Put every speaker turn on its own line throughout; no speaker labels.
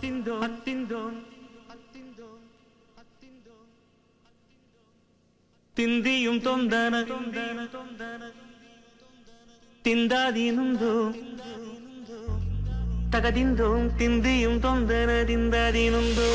அத்திந்தோ அத்திந்தோ திந்தியும் தொந்தன தொந்தன தொந்தன തിന്താതീനുന്തോ തകതിന്തോ തിന്തിയും തൊന്തന തിന്താതീനുന്തോ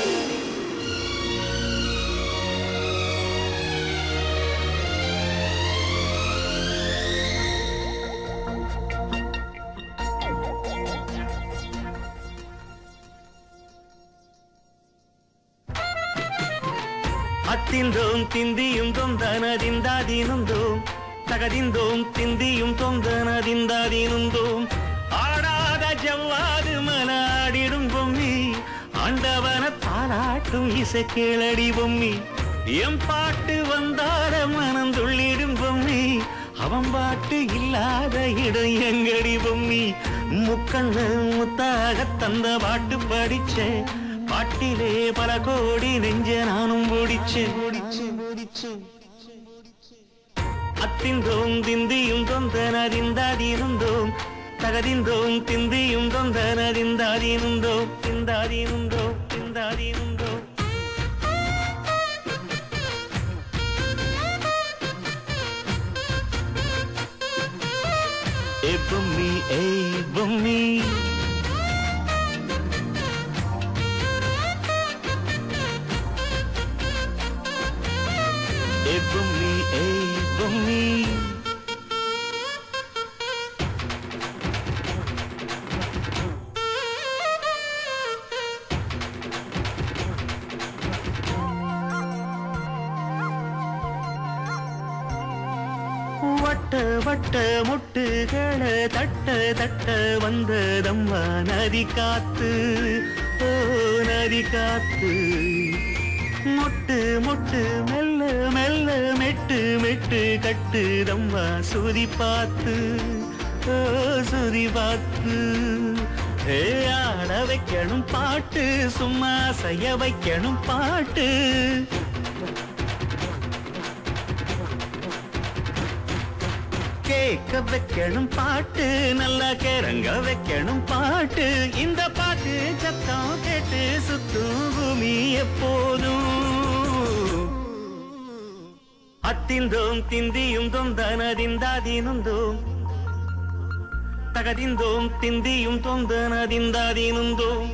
അത്തിന്തോം തിന്തിയും തൊന്തന തിന്താതീനുന്തോം തകതിന്തോം തിന്തിയും തൊന്തന തിന്താതീനുന്തോം ആടാത ജவ்வாது மலாடிடும் பொம்மி ஆண்டவன தாளாட்டும் இசை கேளடி பொம்மி எம் பாட்டு வந்தார மனம் துள்ளிடும் பொம்மி அவன் பாட்டு இல்லாத இடம் எங்கடி பொம்மி முக்கண்ணு முத்தாக தந்த பாட்டு படிச்சேன் பாட்டிலே பல கோடி நெஞ்ச நானும் ஓடிச்சேன் ஓடிச்சேன் ஓடிச்சேன் அத்திந்தோம் திந்தியும் தொந்தனதிந்தாதீனுந்தோம் தகதிந்தோம் திந்தியும் தொந்தனதிந்தாதீனுந்தோம் திந்தாதீனுந்தோம் திந்தாதீனுந்தோம் ஏ பொம்மி ஏய் பொம்மி ஏ பொம்மி ஏய் பொம்மி வட்ட வட்ட முட்டுகள தட்ட தட்ட வந்ததம்மா நதி காத்து ஓ நதி காத்து மொட்டு மொட்டு மெல்ல மெல்ல மெட்டு மெட்டு கட்டுதம்மா சுதி பார்த்து ஓ சுதி பார்த்து ஏ ஆட வைக்கணும் பாட்டு சும்மா செய்ய வைக்கணும் பாட்டு கேட்க வைக்கணும் பாட்டு நல்லா கேரங்க வைக்கணும் பாட்டு இந்த பாட்டு சத்தம் கேட்டு சுத்தும் பூமி எப்போதும் அத்திந்தோம் திந்தியும் தொந்தனதிந்தாதீனுந்தோம் தகதிந்தோம் திந்தியும் தொந்தனதிந்தாதீனுந்தோம்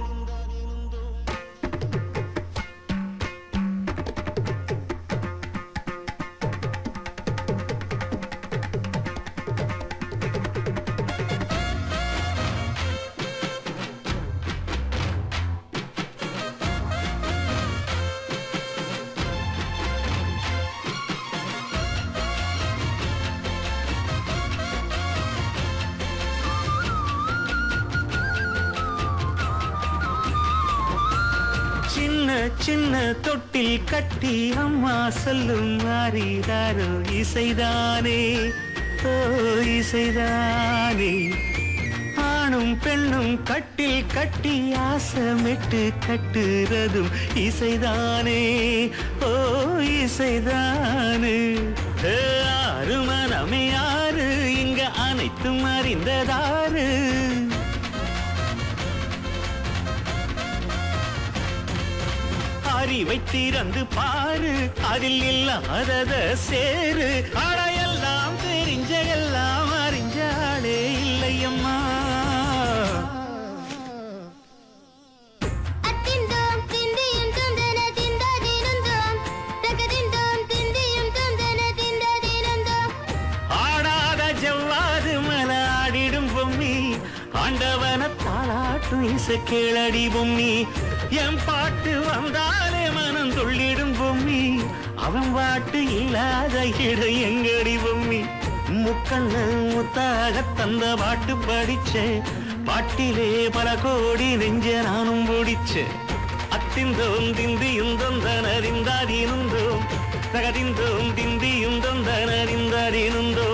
சின்ன சின்ன தொட்டில் கட்டி அம்மா சொல்லும் மாறிதாரோ இசைதானே ஓ இசைதானே ஆணும் பெண்ணும் கட்டில் கட்டி ஆசமிட்டு கட்டுறதும் இசைதானே ஓ இசைதானே ஏ, ஆறு மனமே ஆறு இங்க அனைத்தும் அறிந்ததாறு அறிவை திறந்து பாரு அதில் இல்லாதத சேரு அடையெல்லாம் தெரிஞ்ச எல்லாம் அறிஞ்சாளே இல்லையம்மா
அத்திந்தோம் திந்தியும் தொந்தன திந்தாதீனந்தோம் தகதிந்தோம் திந்தியும் தொந்தன திந்தாதீனந்தோம்
ஆடாத ஜவ்வாது மலாடிடும் பொம்மி ஆண்டவன தாளாட்டும் இசை கேளடி பொம்மி என் பாட்டு வந்தாலே மனம் துள்ளிடும் பொம்மி அவன் பாட்டு இல்லாத இடம் எங்கடி பொம்மி முக்கண்ணு முத்தாக தந்த பாட்டு படிச்சேன் பாட்டிலே பல கோடி நெஞ்ச நானும் பிடிச்சேன் அத்திந்தோம் திந்தியும் தொந்தனறிந்தாதீனுந்தோம் தகதிந்தோம் திந்தியும் தொந்தனறிந்தாதீனுந்தோம்